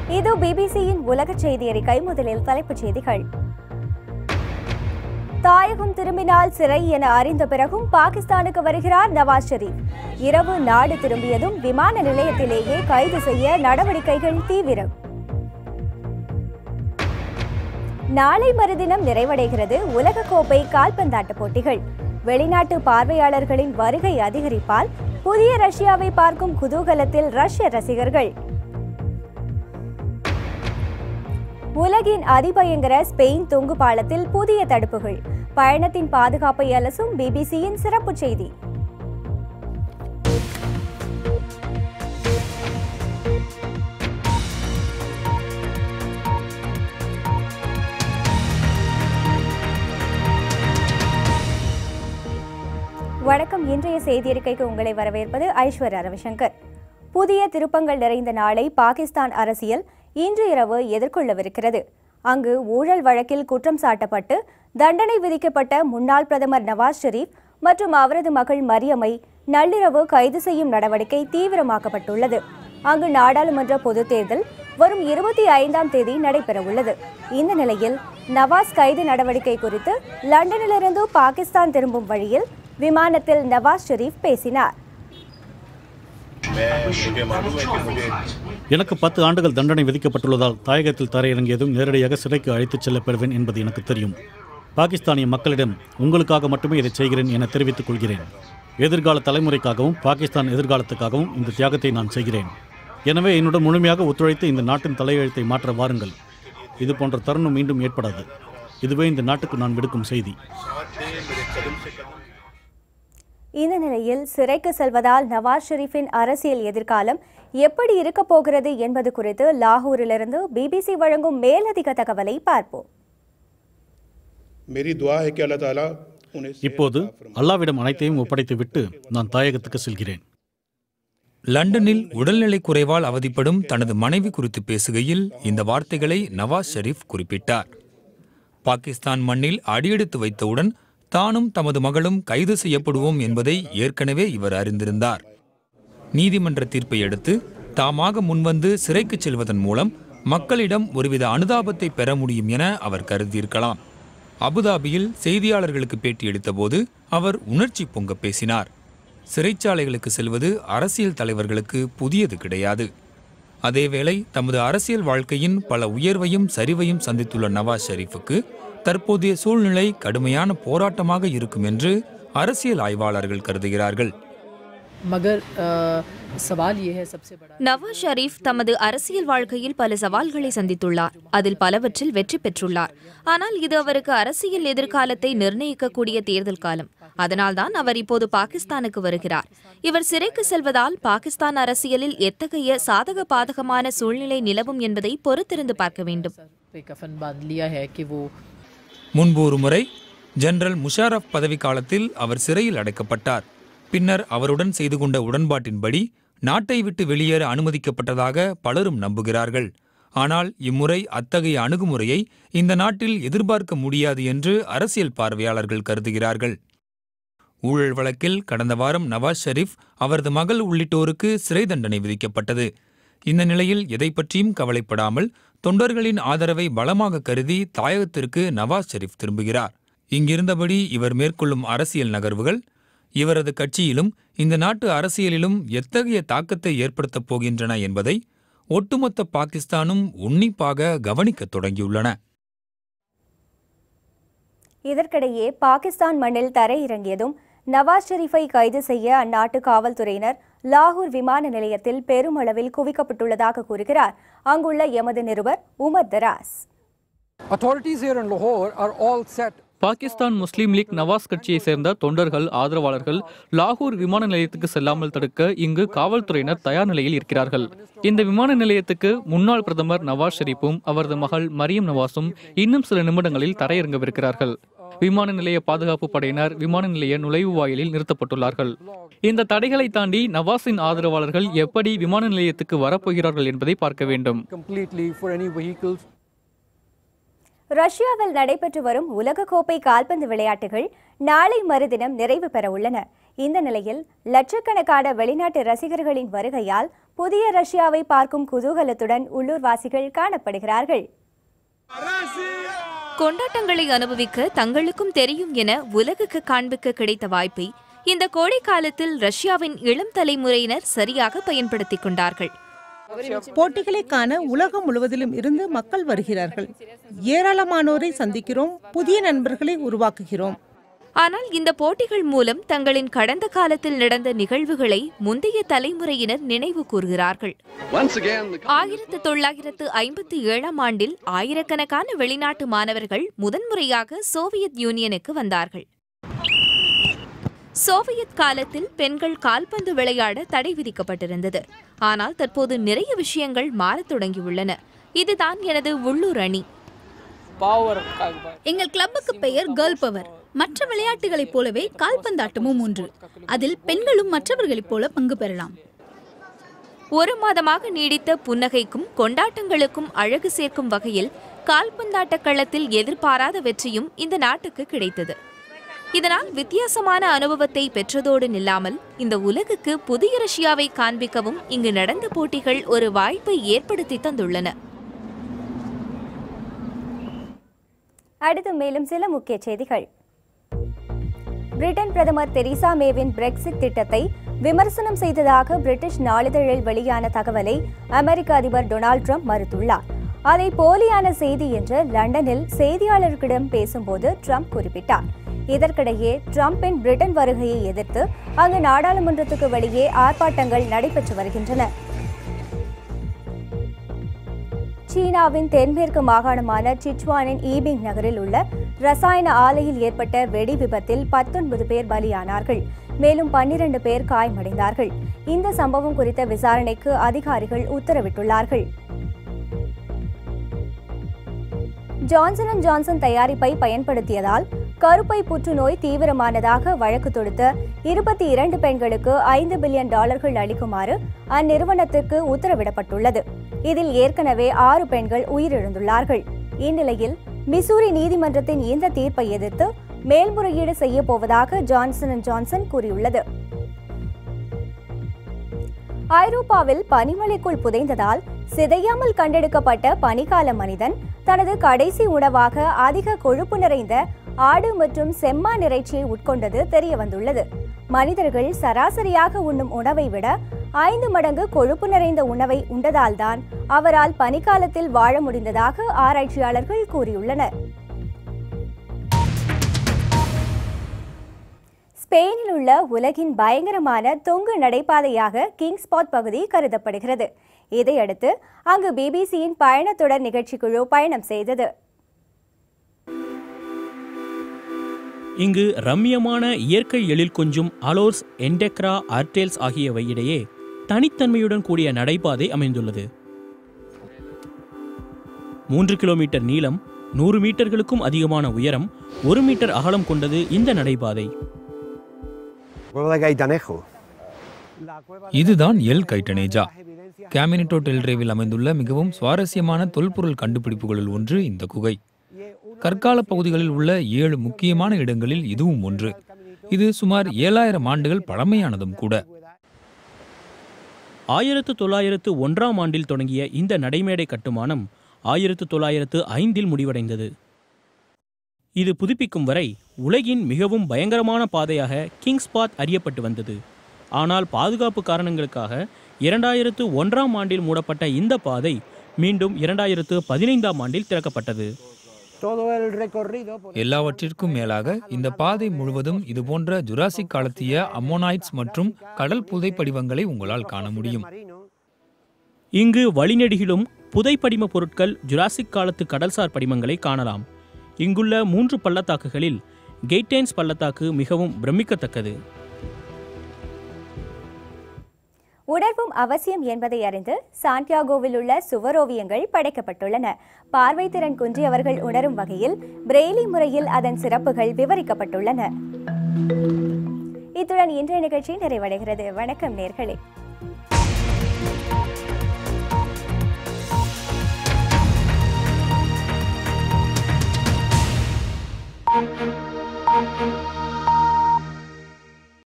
இது பிபிசியின் உலக செய்தி அறிக்கை முதலில் தலைப்புச் செய்திகள் தாயகம் திரும்பினால் சிறை என அறிந்த பிறகும் பாகிஸ்தானுக்கு வருகிறார் நவாஸ் ஷெரீப் இரவு நாடு திரும்பியதும் விமான நிலையத்திலேயே கைது செய்ய நடவடிக்கைகள் தீவிரம் நாளை மறுதினம் நிறைவடைகிறது உலகக்கோப்பை கால்பந்தாட்ட போட்டிகள் வெளிநாட்டு பார்வையாளர்களின் வருகை அதிகரிப்பால் புதிய ரஷ்யாவை பார்க்கும் குதூகலத்தில் ரஷ்ய ரசிகர்கள் உலகின் அதிபயங்கர ஸ்பெயின் தொங்கு பாலத்தில் புதிய தடுப்புகள் பயணத்தின் பாதுகாப்பை அலசும் பிபிசியின் சிறப்பு செய்தி வணக்கம் இன்றைய செய்தியறிக்கைக்கு உங்களை வரவேற்பது ஐஸ்வர்யா ரவிசங்கர் புதிய திருப்பங்கள் நிறைந்த நாளை பாகிஸ்தான் அரசியல் இன்று இரவு எதிர்கொள்ளவிருக்கிறது அங்கு ஊழல் வழக்கில் குற்றம் சாட்டப்பட்டு தண்டனை விதிக்கப்பட்ட முன்னாள் பிரதமர் நவாஸ் ஷெரீப் மற்றும் அவரது மகள் மரியமை நள்ளிரவு கைது செய்யும் நடவடிக்கை தீவிரமாக்கப்பட்டுள்ளது அங்கு நாடாளுமன்ற பொதுத் தேர்தல் வரும் இருபத்தி ஐந்தாம் தேதி நடைபெறவுள்ளது இந்த நிலையில் நவாஸ் கைது நடவடிக்கை குறித்து லண்டனிலிருந்து பாகிஸ்தான் திரும்பும் வழியில் விமானத்தில் நவாஸ் ஷெரீப் பேசினார் मैं मुझे मालूम है कि मुझे எனக்கு பத்து ஆண்டுகள் தண்டனை விதிக்கப்பட்டுள்ளதால் தாயகத்தில் தரையிறங்கியதும் நேரடியாக சிறைக்கு அழைத்துச் செல்லப்படுவேன் என்பது எனக்கு தெரியும் பாகிஸ்தானிய மக்களிடம் உங்களுக்காக மட்டுமே இதை செய்கிறேன் என தெரிவித்துக் கொள்கிறேன் எதிர்கால தலைமுறைக்காகவும் பாகிஸ்தான் எதிர்காலத்துக்காகவும் இந்த தியாகத்தை நான் செய்கிறேன் எனவே என்னுடன் முழுமையாக ஒத்துழைத்து இந்த நாட்டின் தலையெழுத்தை மாற்ற வாருங்கள் இது போன்ற தருணம் மீண்டும் ஏற்படாது இதுவே இந்த நாட்டுக்கு நான் விடுக்கும் செய்தி साथ दे मेरे कदम से कदम இந்த நிலையில் சிறைக்கு செல்வதால் நவாஸ் ஷெரீஃபின் அரசியல் எதிர்காலம் எப்படி இருக்கப் போகிறது என்பது குறித்து லாகூரிலிருந்து பிபிசி வழங்கும் மேலதிக தகவலை பார்ப்போம் मेरी दुआ है कि अल्लाह ताला उन्हें सेहत இப்போது अता फरमाए। அல்லாவிடம் அனைத்தையும் ஒப்படைத்துவிட்டு நான் தாயகத்துக்கு செல்கிறேன் லண்டனில் உடல்நலை குறைவால் அவதிப்படும் தனது மனைவி குறித்து பேசுகையில் இந்த வார்த்தைகளை நவாஸ் ஷெரீப் குறிப்பிட்டார் பாகிஸ்தான் மண்ணில் அடியெடுத்து வைத்தவுடன் தானும் தமது மகளும் கைது செய்யப்படுவோம் என்பதை ஏற்கனவே இவர் அறிந்திருந்தார் நீதிமன்ற தீர்ப்பை அடுத்து தாமாக முன்வந்து சிறைக்குச் செல்வதன் மூலம் மக்களிடம் ஒருவித அனுதாபத்தை பெற முடியும் என அவர் கருதியிருக்கலாம் அபுதாபியில் செய்தியாளர்களுக்கு பேட்டியளித்தபோது அவர் உணர்ச்சி பொங்க பேசினார் சிறைச்சாலைகளுக்கு செல்வது அரசியல் தலைவர்களுக்கு புதியது கிடையாது அதேவேளை தமது அரசியல் வாழ்க்கையின் பல உயர்வையும் சரிவையும் சந்தித்துள்ள நவாஸ் ஷெரீஃபுக்கு தற்போதைய சூழ்நிலை கடுமையான போராட்டமாக இருக்கும் என்று அரசியல் ஆய்வாளர்கள் கருதுகிறார்கள் मगर अ, सवाल ये है सबसे बड़ा நவாஸ் ஷரீப் தமது அரசியல் வாழ்க்கையில் பல சவால்களை சந்தித்துள்ளார் அதில் பலவற்றில் வெற்றி பெற்றுள்ளார் ஆனால் இது அவருக்கு அரசியல் எதிர்காலத்தை நிர்ணயிக்கக்கூடிய தேர்தல் காலம் அதனால்தான் அவர் இப்போது பாகிஸ்தானுக்கு வருகிறார் இவர் சிறைக்கு செல்வதால் பாகிஸ்தான் அரசியலில் எத்தகைய சாதக பாதகமான சூழ்நிலை நிலவும் என்பதை பொறுத்திருந்து பார்க்க வேண்டும் पे कफन बांध लिया है कि वो முன்பு ஒரு முறை ஜெனரல் முஷாரப் பதவி காலத்தில் அவர் சிறையில் அடைக்கப்பட்டார் பின்னர் அவருடன் செய்து கொண்ட உடன்பாட்டின்படி நாட்டை விட்டு வெளியேற அனுமதிக்கப்பட்டதாக பலரும் நம்புகிறார்கள் ஆனால் இம்முறை அத்தகைய அணுகுமுறையை இந்த நாட்டில் எதிர்பார்க்க முடியாது என்று அரசியல் பார்வையாளர்கள் கருதுகிறார்கள் ஊழல் வழக்கில் கடந்த வாரம் நவாஸ் ஷெரீப் அவரது மகள் உள்ளிட்டோருக்கு சிறை தண்டனை விதிக்கப்பட்டது இந்த நிலையில் எதை பற்றியும் கவலைப்படாமல் தொண்டர்களின் ஆதரவை பலமாக கருதி தாயகத்திற்கு நவாஸ் ஷெரீப் திரும்புகிறார் இங்கிருந்தபடி இவர் மேற்கொள்ளும் அரசியல் நகர்வுகள் இவரது கட்சியிலும் இந்த நாட்டு அரசியலிலும் எத்தகைய தாக்கத்தை ஏற்படுத்தப் போகின்றன என்பதை ஒட்டுமொத்த பாகிஸ்தானும் உன்னிப்பாக கவனிக்கத் தொடங்கியுள்ளன இதற்கிடையே பாகிஸ்தான் மண்ணில் தரையிறங்கியதும் நவாஸ் ஷெரீஃபை கைது செய்ய அந்நாட்டு காவல்துறையினர் லாகூர் விமான நிலையத்தில் பெருமளவில் குவிக்கப்பட்டுள்ளதாக கூறுகிறார் அங்குள்ள எமது நிருபர் Umar Daraz Authorities here in Lahore are all set. Pakistan Muslim League Nawaz கட்சியை சேர்ந்த தொண்டர்கள் ஆதரவாளர்கள் லாகூர் விமான நிலையத்துக்கு செல்லாமல் தடுக்க இங்கு காவல்துறையினர் தயார் நிலையில் இருக்கிறார்கள் இந்த விமான நிலையத்துக்கு முன்னாள் பிரதமர் நவாஸ் ஷெரீப்பும் அவரது மகள் மரியம் நவாஸும் இன்னும் சில நிமிடங்களில் தரையிறங்கவிருக்கிறார்கள் விமான நிலைய பாதுகாப்பு படையினர் விமான நிலைய நுழைவு வாயிலில் நிறுத்தப்பட்டுள்ளார்கள் இந்த தடைகளை தாண்டி நவாஸின் ஆதரவாளர்கள் எப்படி விமான நிலையத்துக்கு வரப்போகிறார்கள் என்பதை பார்க்க வேண்டும் completely for any vehicles ரஷ்யாவில் நடைபெற்று வரும் உலகக்கோப்பை கால்பந்து விளையாட்டுகள் நாளை மறுதினம் நிறைவு பெற உள்ளன இந்த நிலையில் லட்சக்கணக்கான வெளிநாட்டு ரசிகர்களின் வருகையால் புதிய ரஷ்யாவை பார்க்கும் குதூகலத்துடன் உள்ளூர்வாசிகள் காணப்படுகிறார்கள் கொண்டாட்டங்களை அனுபவிக்க தங்களுக்கும் தெரியும் என உலகுக்கு காண்பிக்க கிடைத்த வாய்ப்பை இந்த கோடை காலத்தில் ரஷ்யாவின் இளம் தலைமுறையினர் சரியாக பயன்படுத்திக் கொண்டார்கள் போட்டிகளை காண உலகம் முழுவதிலும் இருந்து மக்கள் வருகிறார்கள் ஏராளமானோரை சந்திக்கிறோம் புதிய நண்பர்களை உருவாக்குகிறோம் ஆனால் இந்த போட்டிகள் மூலம் தங்களின் கடந்த காலத்தில் நடந்த நிகழ்வுகளை முந்தைய தலைமுறையினர் நினைவு கூர்கிறார்கள் ஆயிரத்து தொள்ளாயிரத்து ஐம்பத்தி ஏழாம் ஆண்டில் ஆயிரக்கணக்கான வெளிநாட்டு மாணவர்கள் முதன்முறையாக சோவியத் யூனியனுக்கு வந்தார்கள் சோவியத் காலத்தில் பெண்கள் கால்பந்து விளையாட தடை விதிக்கப்பட்டிருந்தது ஆனால் தற்போது நிறைய விஷயங்கள் மாறத் தொடங்கியுள்ளன இதுதான் எனது உள்ளூர் அணி எங்கள் கிளப்புக்கு பெயர் கேர்ள் பவர் மற்ற விளையாட்டுகளைப் போலவே கால்பந்தாட்டமும் ஒன்று அதில் பெண்களும் மற்றவர்களைப் போல பங்கு பெறலாம் ஒரு மாதமாக நீடித்த புன்னகைக்கும் கொண்டாட்டங்களுக்கும் அழகு சேர்க்கும் வகையில் கால்பந்தாட்ட களத்தில் எதிர்பாராத வெற்றியும் இந்த நாட்டுக்கு கிடைத்தது இதனால் வித்தியாசமான அனுபவத்தை பெற்றதோடு நில்லாமல் இந்த உலகுக்கு புதிய ரஷ்யாவை காண்பிக்கவும் இங்கு நடந்த போட்டிகள் ஒரு வாய்ப்பை ஏற்படுத்தி தந்துள்ளன அடுத்து மேலும் சில முக்கிய செய்திகள் பிரிட்டன் பிரதமர் தெரீசா மேவின் பிரெக்சிட் திட்டத்தை விமர்சனம் செய்ததாக பிரிட்டிஷ் நாளிதழில் வெளியான தகவலை அமெரிக்க அதிபர் டொனால்ட் ட்ரம்ப் மறுத்துள்ளார் அதை போலியான செய்தி என்று லண்டனில் செய்தியாளர்களிடம் பேசும்போது ட்ரம்ப் குறிப்பிட்டார் இதற்கிடையே ட்ரம்பின் பிரிட்டன் வருகையை எதிர்த்து அங்கு நாடாளுமன்றத்துக்கு வெளியே ஆர்ப்பாட்டங்கள் நடைபெற்று வருகின்றன சீனாவின் தென்மேற்கு மாகாணமான சிச்சுவானின் ஈபிங் நகரில் உள்ள ரசாயன ஆலையில் ஏற்பட்ட வெடி விபத்தில் பத்தொன்பது பேர் பலியானார்கள் மேலும் பன்னிரண்டு பேர் காயமடைந்தார்கள் இந்த சம்பவம் குறித்த விசாரணைக்கு அதிகாரிகள் உத்தரவிட்டுள்ளார்கள் ஜான்சன் அண்ட் ஜான்சன் தயாரிப்பை பயன்படுத்தியதால் கருப்பை புற்றுநோய் தீவிரமானதாக வழக்கு தொடுத்த இருபத்தி இரண்டு பெண்களுக்கு ஐந்து பில்லியன் டாலர்கள் அளிக்குமாறு அந்நிறுவனத்திற்கு உத்தரவிடப்பட்டுள்ளது இதில் ஏற்கனவே ஆறு பெண்கள் உயிரிழந்துள்ளார்கள் இந்நிலையில் மிசூரி நீதிமன்றத்தின் இந்த தீர்ப்பை எதிர்த்து மேல்முறையீடு செய்ய போவதாக ஜான்சன் அண்ட் ஜான்சன் கூறியுள்ளது ஐரோப்பாவில் பனிமலைக்குள் புதைந்ததால் சிதையாமல் கண்டெடுக்கப்பட்ட பனிக்கால மனிதன் தனது கடைசி உணவாக அதிக கொழுப்பு நிறைந்த ஆடு மற்றும் செம்மான் இறைச்சியை உட்கொண்டது தெரிய வந்துள்ளது மனிதர்கள் சராசரியாக உண்ணும் உணவை விட ஐந்து மடங்கு கொழுப்பு நிறைந்த உணவை உண்டதால்தான் அவரால் பனிக்காலத்தில் வாழ முடிந்ததாக ஆராய்ச்சியாளர்கள் கூறியுள்ளனர் ஸ்பெயினில் உள்ள உலகின் பயங்கரமான தொங்கு நடைபாதையாக கிங்ஸ்பாட் பகுதி கருதப்படுகிறது இதையடுத்து அங்கு பிபிசியின் பயணத்தொடர் நிகழ்ச்சிக்குழு பயணம் செய்தது இங்கு ரம்யமான இயற்கை எழில் கொஞ்சும் அலோர்ஸ் என்டெக்ரா ஆர்டேல்ஸ் ஆகியவை இடையே தனித்தன்மையுடன் கூடிய நடைபாதை அமைந்துள்ளது மூன்று கிலோமீட்டர் நீளம் நூறு மீட்டர்களுக்கும் அதிகமான உயரம் ஒரு மீட்டர் அகலம் கொண்டது இந்த நடைபாதை இதுதான் எல் கைட்டனேஜா கேமினிட்டோ டெல்ரேவில் அமைந்துள்ள மிகவும் சுவாரஸ்யமான தொல்பொருள் கண்டுபிடிப்புகளில் ஒன்று இந்த குகை கற்கால பகுதிகளில் உள்ள ஏழு முக்கியமான இடங்களில் இதுவும் ஒன்று இது சுமார் ஏழாயிரம் ஆண்டுகள் பழமையானதும் கூட ஆயிரத்து தொள்ளாயிரத்து ஒன்றாம் ஆண்டில் தொடங்கிய இந்த நடைமேடை கட்டுமானம் ஆயிரத்து தொள்ளாயிரத்து ஐந்தில் முடிவடைந்தது இது புதுப்பிக்கும் வரை உலகின் மிகவும் பயங்கரமான பாதையாக கிங்ஸ்பாத் அறியப்பட்டு வந்தது ஆனால் பாதுகாப்பு காரணங்களுக்காக இரண்டாயிரத்து ஒன்றாம் ஆண்டில் மூடப்பட்ட இந்த பாதை மீண்டும் இரண்டாயிரத்து பதினைந்தாம் ஆண்டில் திறக்கப்பட்டது எல்லாவற்றிற்கும் மேலாக இந்த பாதை முழுவதும் இதுபோன்ற ஜுராசிக் காலத்திய அம்மோனாய்ட்ஸ் மற்றும் கடல் புதை படிவங்களை உங்களால் காண முடியும் இங்கு வழிநெடுகிலும் புதைப்படிம பொருட்கள் ஜுராசிக் காலத்து கடல்சார் படிமங்களை காணலாம் இங்குள்ள மூன்று பள்ளத்தாக்குகளில் கெய்டேன்ஸ் பள்ளத்தாக்கு மிகவும் பிரமிக்கத்தக்கது உணர்வும் அவசியம் என்பதை அறிந்து சாண்டியாகோவில் உள்ள சுவரோவியங்கள் படைக்கப்பட்டுள்ளன பார்வைத்திறன் குன்றியவர்கள் உணரும் வகையில் பிரெய்லி முறையில் அதன் சிறப்புகள் விவரிக்கப்பட்டுள்ளன இத்துடன் இன்றைய நிகழ்ச்சி நிறைவடைகிறது வணக்கம் நேர்களே Thank you.